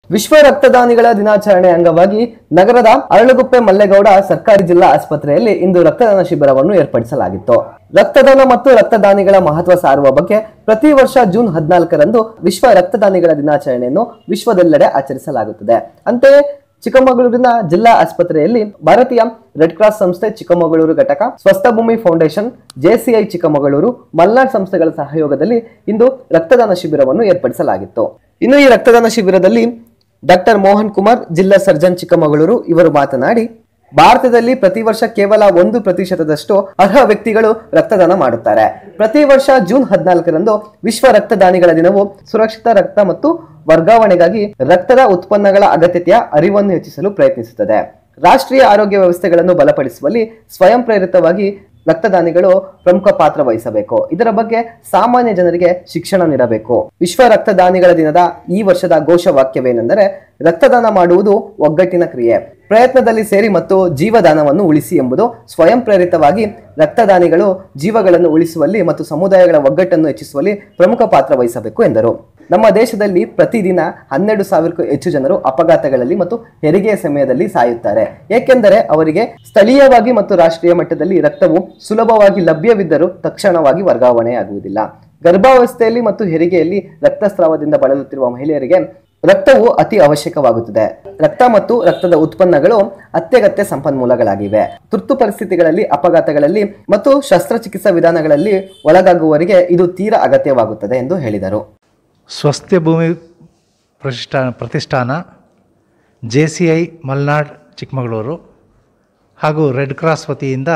ವಿಶ್ವ ರಕ್ತದಾನಿಗಳ ದಿನಾಚರಣೆ ಅಂಗವಾಗಿ ನಗರದ ಅರಳುಗುಪ್ಪೆ ಮಲ್ಲೇಗೌಡ ಸರ್ಕಾರಿ ಜಿಲ್ಲಾ ಆಸ್ಪತ್ರೆಯಲ್ಲಿ ಇಂದು ರಕ್ತದಾನ ಶಿಬಿರವನ್ನು ಏರ್ಪಡಿಸಲಾಗಿತ್ತು ರಕ್ತದಾನ ಮತ್ತು ರಕ್ತದಾನಿಗಳ ಮಹತ್ವ ಸಾರುವ ಬಗ್ಗೆ ಪ್ರತಿ ವರ್ಷ ಜೂನ್ ಹದಿನಾಲ್ಕರಂದು ವಿಶ್ವ ರಕ್ತದಾನಿಗಳ ದಿನಾಚರಣೆಯನ್ನು ವಿಶ್ವದೆಲ್ಲೆಡೆ ಆಚರಿಸಲಾಗುತ್ತದೆ ಅಂತೆಯೇ ಚಿಕ್ಕಮಗಳೂರಿನ ಜಿಲ್ಲಾ ಆಸ್ಪತ್ರೆಯಲ್ಲಿ ಭಾರತೀಯ ರೆಡ್ ಕ್ರಾಸ್ ಸಂಸ್ಥೆ ಚಿಕ್ಕಮಗಳೂರು ಘಟಕ ಸ್ವಸ್ಥ ಭೂಮಿ ಫೌಂಡೇಶನ್ ಜೆಸಿಐ ಚಿಕ್ಕಮಗಳೂರು ಮಲ್ನಾಡ್ ಸಂಸ್ಥೆಗಳ ಸಹಯೋಗದಲ್ಲಿ ಇಂದು ರಕ್ತದಾನ ಶಿಬಿರವನ್ನು ಏರ್ಪಡಿಸಲಾಗಿತ್ತು ಇನ್ನು ಈ ರಕ್ತದಾನ ಶಿಬಿರದಲ್ಲಿ ಡಾಕ್ಟರ್ ಮೋಹನ್ ಕುಮಾರ್ ಜಿಲ್ಲಾ ಸರ್ಜನ್ ಚಿಕ್ಕಮಗಳೂರು ಇವರು ಮಾತನಾಡಿ ಭಾರತದಲ್ಲಿ ಪ್ರತಿ ವರ್ಷ ಕೇವಲ ಒಂದು ಪ್ರತಿಶತದಷ್ಟು ಅರ್ಹ ವ್ಯಕ್ತಿಗಳು ರಕ್ತದಾನ ಮಾಡುತ್ತಾರೆ ಪ್ರತಿ ವರ್ಷ ಜೂನ್ ಹದಿನಾಲ್ಕರಂದು ವಿಶ್ವ ರಕ್ತದಾನಿಗಳ ದಿನವು ಸುರಕ್ಷಿತ ರಕ್ತ ಮತ್ತು ವರ್ಗಾವಣೆಗಾಗಿ ರಕ್ತದ ಉತ್ಪನ್ನಗಳ ಅಗತ್ಯತೆಯ ಅರಿವನ್ನು ಹೆಚ್ಚಿಸಲು ಪ್ರಯತ್ನಿಸುತ್ತದೆ ರಾಷ್ಟ್ರೀಯ ಆರೋಗ್ಯ ವ್ಯವಸ್ಥೆಗಳನ್ನು ಬಲಪಡಿಸುವಲ್ಲಿ ಸ್ವಯಂ ಪ್ರೇರಿತವಾಗಿ ರಕ್ತದಾನಿಗಳು ಪ್ರಮುಖ ಪಾತ್ರ ವಹಿಸಬೇಕು ಇದರ ಬಗ್ಗೆ ಸಾಮಾನ್ಯ ಜನರಿಗೆ ಶಿಕ್ಷಣ ನೀಡಬೇಕು ವಿಶ್ವ ರಕ್ತದಾನಿಗಳ ದಿನದ ಈ ವರ್ಷದ ಘೋಷವಾಕ್ಯವೇನೆಂದರೆ ರಕ್ತದಾನ ಮಾಡುವುದು ಒಗ್ಗಟ್ಟಿನ ಕ್ರಿಯೆ ಪ್ರಯತ್ನದಲ್ಲಿ ಸೇರಿ ಮತ್ತು ಜೀವದಾನವನ್ನು ಉಳಿಸಿ ಎಂಬುದು ಸ್ವಯಂ ಪ್ರೇರಿತವಾಗಿ ರಕ್ತದಾನಿಗಳು ಜೀವಗಳನ್ನು ಉಳಿಸುವಲ್ಲಿ ಮತ್ತು ಸಮುದಾಯಗಳ ಒಗ್ಗಟ್ಟನ್ನು ಹೆಚ್ಚಿಸುವಲ್ಲಿ ಪ್ರಮುಖ ಪಾತ್ರ ವಹಿಸಬೇಕು ಎಂದರು ನಮ್ಮ ದೇಶದಲ್ಲಿ ಪ್ರತಿದಿನ ಹನ್ನೆರಡು ಸಾವಿರಕ್ಕೂ ಹೆಚ್ಚು ಜನರು ಅಪಘಾತಗಳಲ್ಲಿ ಮತ್ತು ಹೆರಿಗೆಯ ಸಮಯದಲ್ಲಿ ಸಾಯುತ್ತಾರೆ ಏಕೆಂದರೆ ಅವರಿಗೆ ಸ್ಥಳೀಯವಾಗಿ ಮತ್ತು ರಾಷ್ಟ್ರೀಯ ಮಟ್ಟದಲ್ಲಿ ರಕ್ತವು ಸುಲಭವಾಗಿ ಲಭ್ಯವಿದ್ದರೂ ತಕ್ಷಣವಾಗಿ ವರ್ಗಾವಣೆಯಾಗುವುದಿಲ್ಲ ಗರ್ಭಾವಸ್ಥೆಯಲ್ಲಿ ಮತ್ತು ಹೆರಿಗೆಯಲ್ಲಿ ರಕ್ತಸ್ರಾವದಿಂದ ಬಳಲುತ್ತಿರುವ ಮಹಿಳೆಯರಿಗೆ ರಕ್ತವು ಅತಿ ಅವಶ್ಯಕವಾಗುತ್ತದೆ ರಕ್ತ ಮತ್ತು ರಕ್ತದ ಉತ್ಪನ್ನಗಳು ಅತ್ಯಗತ್ಯ ಸಂಪನ್ಮೂಲಗಳಾಗಿವೆ ತುರ್ತು ಪರಿಸ್ಥಿತಿಗಳಲ್ಲಿ ಅಪಘಾತಗಳಲ್ಲಿ ಮತ್ತು ಶಸ್ತ್ರಚಿಕಿತ್ಸಾ ವಿಧಾನಗಳಲ್ಲಿ ಒಳಗಾಗುವವರಿಗೆ ಇದು ತೀರಾ ಅಗತ್ಯವಾಗುತ್ತದೆ ಎಂದು ಹೇಳಿದರು ಸ್ವಸ್ಥ್ಯ Bhoomi Pratishthana Pratishthana J C I Malnad Chikkamagaluru ಹಾಗೂ ರೆಡ್ ಕ್ರಾಸ್ ವತಿಯಿಂದ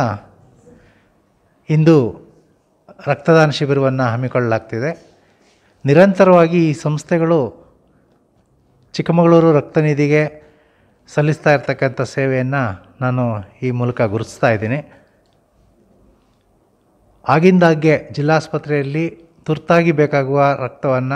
ಇಂದು ರಕ್ತದಾನ ಶಿಬಿರವನ್ನು ಹಮ್ಮಿಕೊಳ್ಳಲಾಗ್ತಿದೆ ನಿರಂತರವಾಗಿ ಈ ಸಂಸ್ಥೆಗಳು ಚಿಕ್ಕಮಗಳೂರು ರಕ್ತನಿಧಿಗೆ ಸಲ್ಲಿಸ್ತಾ ಇರ್ತಕ್ಕಂಥ ಸೇವೆಯನ್ನು ನಾನು ಈ ಮೂಲಕ ಗುರುತಿಸ್ತಾ ಇದ್ದೀನಿ ಆಗಿಂದಾಗ್ಗೆ ಜಿಲ್ಲಾಸ್ಪತ್ರೆಯಲ್ಲಿ ತುರ್ತಾಗಿ ಬೇಕಾಗುವ ರಕ್ತವನ್ನು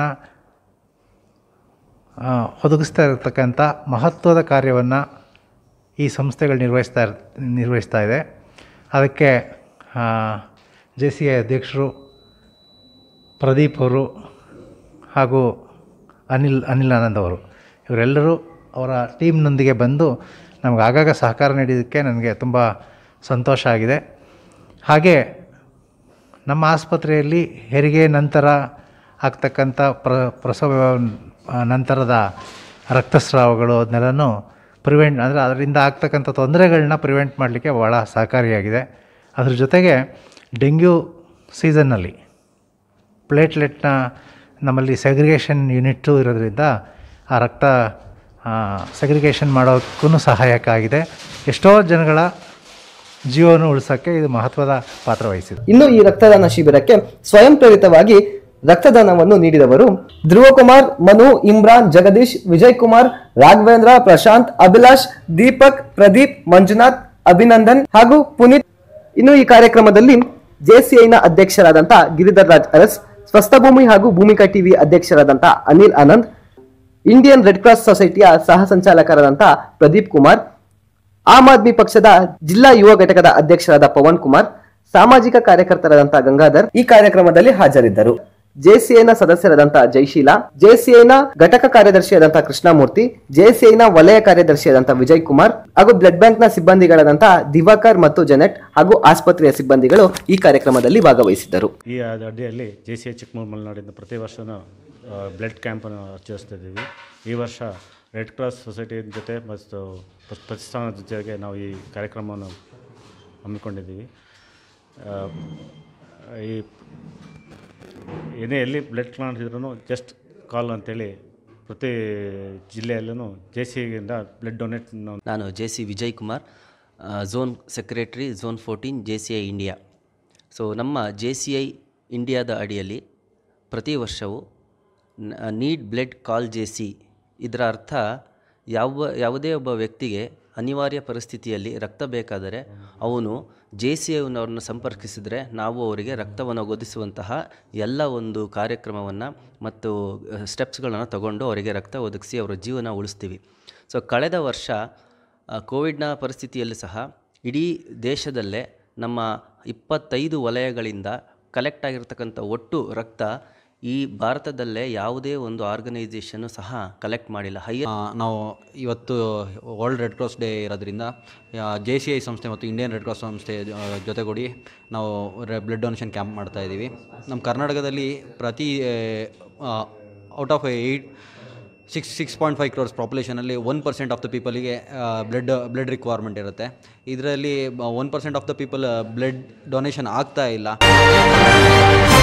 ಒದಗಿಸ್ತಾ ಇರತಕ್ಕಂಥ ಮಹತ್ವದ ಕಾರ್ಯವನ್ನು ಈ ಸಂಸ್ಥೆಗಳು ನಿರ್ವಹಿಸ್ತಾ ಇರ್ ನಿರ್ವಹಿಸ್ತಾ ಇದೆ ಅದಕ್ಕೆ ಜೆ ಸಿ ಐ ಅಧ್ಯಕ್ಷರು ಪ್ರದೀಪ್ ಅವರು ಹಾಗೂ ಅನಿಲ್ ಅನಿಲ್ ಆನಂದ್ ಅವರು ಇವರೆಲ್ಲರೂ ಅವರ ಟೀಮ್ನೊಂದಿಗೆ ಬಂದು ನಮಗೆ ಆಗಾಗ ಸಹಕಾರ ನೀಡಿದ್ದಕ್ಕೆ ನನಗೆ ತುಂಬ ಸಂತೋಷ ಆಗಿದೆ ಹಾಗೆ ನಮ್ಮ ಆಸ್ಪತ್ರೆಯಲ್ಲಿ ಹೆರಿಗೆ ನಂತರ ಆಗ್ತಕ್ಕಂಥ ಪ್ರ ಪ್ರಸವ ಆ, ನಂತರದ ರಕ್ತಸ್ರಾವಗಳು ಅದನ್ನೆಲ್ಲನೂ ಪ್ರಿವೆಂಟ್ ಅಂದರೆ ಅದರಿಂದ ಆಗ್ತಕ್ಕಂಥ ತೊಂದರೆಗಳನ್ನ ಪ್ರಿವೆಂಟ್ ಮಾಡಲಿಕ್ಕೆ ಭಾಳ ಸಹಕಾರಿಯಾಗಿದೆ ಅದ್ರ ಜೊತೆಗೆ ಡೆಂಗ್ಯೂ ಸೀಸನ್ನಲ್ಲಿ ಪ್ಲೇಟ್ಲೆಟ್ನ ನಮ್ಮಲ್ಲಿ ಸೆಗ್ರಿಗೇಷನ್ ಯೂನಿಟ್ಟು ಇರೋದ್ರಿಂದ ಆ ರಕ್ತ ಸೆಗ್ರಿಗೇಷನ್ ಮಾಡೋಕ್ಕೂ ಸಹಾಯಕ ಆಗಿದೆ ಎಷ್ಟೋ ಜನಗಳ ಜೀವವನ್ನು ಉಳಿಸೋಕ್ಕೆ ಇದು ಮಹತ್ವದ ಪಾತ್ರ ವಹಿಸಿದೆ ಇನ್ನು ಈ ರಕ್ತದಾನ ಶಿಬಿರಕ್ಕೆ ಸ್ವಯಂ ಪ್ರೇರಿತವಾಗಿ ರಕ್ತದಾನವನ್ನು ನೀಡಿದವರು ಧ್ರುವಕುಮಾರ್ ಮನು ಇಮ್ರಾನ್ ಜಗದೀಶ್ ವಿಜಯ್ ಕುಮಾರ್ ರಾಘವೇಂದ್ರ ಪ್ರಶಾಂತ್ ಅಭಿಲಾಷ್ ದೀಪಕ್ ಪ್ರದೀಪ್ ಮಂಜುನಾಥ್ ಅಭಿನಂದನ್ ಹಾಗೂ ಪುನೀತ್ ಇನ್ನು ಈ ಕಾರ್ಯಕ್ರಮದಲ್ಲಿ ಜೆಸಿಐನ ಅಧ್ಯಕ್ಷರಾದಂತ ಗಿರಿಧರ್ ರಾಜ್ ಅರಸ್ ಸ್ವಸ್ಥಭೂಮಿ ಹಾಗೂ ಭೂಮಿಕಾ ಟಿವಿ ಅಧ್ಯಕ್ಷರಾದಂತ Anil Anand Indian Red Cross ಸೊಸೈಟಿಯ ಸಹ ಸಂಚಾಲಕರಾದಂತ ಪ್ರದೀಪ್ ಕುಮಾರ್ ಆಮ್ ಆದ್ಮಿ ಪಕ್ಷದ ಜಿಲ್ಲಾ ಯುವ ಘಟಕದ ಅಧ್ಯಕ್ಷರಾದ ಪವನ್ ಕುಮಾರ್ ಸಾಮಾಜಿಕ ಕಾರ್ಯಕರ್ತರಾದಂತಹ ಗಂಗಾಧರ್ ಈ ಕಾರ್ಯಕ್ರಮದಲ್ಲಿ ಹಾಜರಿದ್ದರು ಜೆಸಿಐನ ಸದಸ್ಯರಾದಂತಹ ಜೈಶೀಲಾ ಜೆಸಿಐನ ಘಟಕ ಕಾರ್ಯದರ್ಶಿಯಾದಂತಹ ಕೃಷ್ಣಮೂರ್ತಿ ಜೆಸಿಐನ ವಲಯ ಕಾರ್ಯದರ್ಶಿಯಾದಂತಹ ವಿಜಯ್ ಕುಮಾರ್ ಹಾಗೂ ಬ್ಲಡ್ ಬ್ಯಾಂಕ್ನ ಸಿಬ್ಬಂದಿಗಳಾದಂತಹ ದಿವಾಕರ್ ಮತ್ತು ಜನೆಟ್ ಹಾಗೂ ಆಸ್ಪತ್ರೆಯ ಸಿಬ್ಬಂದಿಗಳು ಈ ಕಾರ್ಯಕ್ರಮದಲ್ಲಿ ಭಾಗವಹಿಸಿದ್ದರು ಈ ಅಡಿಯಲ್ಲಿ ಜೆ ಸಿ ಎಚ್ ಚಿಕ್ಕಮಗಳೂರು ಮಲೆನಾಡಿಂದ ಪ್ರತಿ ವರ್ಷವೂ ಬ್ಲಡ್ ಕ್ಯಾಂಪನ್ನು ಆಚರಿಸ್ತಾ ಇದ್ದೀವಿ ಈ ವರ್ಷ ರೆಡ್ ಕ್ರಾಸ್ ಸೊಸೈಟಿ ಜೊತೆ ಮತ್ತು ಪ್ರ- ಪ್ರತಿಷ್ಠಾನದ ಜೊತೆಗೆ ನಾವು ಈ ಕಾರ್ಯಕ್ರಮವನ್ನು ಹಮ್ಮಿಕೊಂಡಿದ್ದೀವಿ ಆ, ಈ ಏನೇ ಎಲ್ಲಿ ಬ್ಲಡ್ ಕ್ಲಾಂಟ್ ಇದ್ರೂ ಜಸ್ಟ್ ಕಾಲ್ ಅಂತೇಳಿ ಪ್ರತಿ ಜಿಲ್ಲೆಯಲ್ಲೂ ಜೆ ಸಿಯಿಂದ ಬ್ಲಡ್ ಡೊನೇಟ್ ನಾನು J C Vijay Kumar uh, zone secretary zone fourteen J C I India so ನಮ್ಮ ಜೆ ಸಿ ಐ ಇಂಡಿಯಾದ ಅಡಿಯಲ್ಲಿ ಪ್ರತಿ ವರ್ಷವೂ need blood call J C ಇದರ ಅರ್ಥ ಯಾವ ಯಾವುದೇ ಒಬ್ಬ ವ್ಯಕ್ತಿಗೆ ಅನಿವಾರ್ಯ ಪರಿಸ್ಥಿತಿಯಲ್ಲಿ ರಕ್ತ ಬೇಕಾದರೆ ಅವನು ಜೆ ಸಿ ಐನವ್ರನ್ನ ಸಂಪರ್ಕಿಸಿದರೆ ನಾವು ಅವರಿಗೆ ರಕ್ತವನ್ನು ಒದಗಿಸುವಂತಹ ಎಲ್ಲ ಒಂದು ಕಾರ್ಯಕ್ರಮವನ್ನು ಮತ್ತು ಸ್ಟೆಪ್ಸ್ಗಳನ್ನು ತಗೊಂಡು ಅವರಿಗೆ ರಕ್ತ ಒದಗಿಸಿ ಅವರ ಜೀವನ ಉಳಿಸ್ತೀವಿ ಸೊ ಕಳೆದ ವರ್ಷ ಆ, ಕೋವಿಡ್ನ ಪರಿಸ್ಥಿತಿಯಲ್ಲಿ ಸಹ ಇಡೀ ದೇಶದಲ್ಲೇ ನಮ್ಮ ಇಪ್ಪತ್ತೈದು ವಲಯಗಳಿಂದ ಕಲೆಕ್ಟ್ ಆಗಿರ್ತಕ್ಕಂಥ ಒಟ್ಟು ರಕ್ತ ಈ ಭಾರತದಲ್ಲೇ ಯಾವುದೇ ಒಂದು ಆರ್ಗನೈಸೇಷನ್ನು ಸಹ ಕಲೆಕ್ಟ್ ಮಾಡಿಲ್ಲ ಹೈ ಆ, ನಾವು ಇವತ್ತು ವರ್ಲ್ಡ್ ರೆಡ್ ಕ್ರಾಸ್ ಡೇ ಇರೋದ್ರಿಂದ ಜೆ ಸಿ ಐ ಸಂಸ್ಥೆ ಮತ್ತು ಇಂಡಿಯನ್ ರೆಡ್ ಕ್ರಾಸ್ ಸಂಸ್ಥೆ ಆ, ಜೊತೆಗೂಡಿ ನಾವು ಬ್ಲಡ್ ಡೊನೇಷನ್ ಕ್ಯಾಂಪ್ ಮಾಡ್ತಾ ಇದ್ದೀವಿ ನಮ್ಮ ಕರ್ನಾಟಕದಲ್ಲಿ ಪ್ರತಿ out of eight six six point five crores ಪಾಪ್ಯುಲೇಷನಲ್ಲಿ ಒನ್ ಪರ್ಸೆಂಟ್ ಆಫ್ ದ ಪೀಪಲಿಗೆ ಬ್ಲಡ್ ಬ್ಲಡ್ ರಿಕ್ವೈರ್ಮೆಂಟ್ ಇರುತ್ತೆ ಇದರಲ್ಲಿ one percent of the people blood donation ಆಗ್ತಾ ಇಲ್ಲ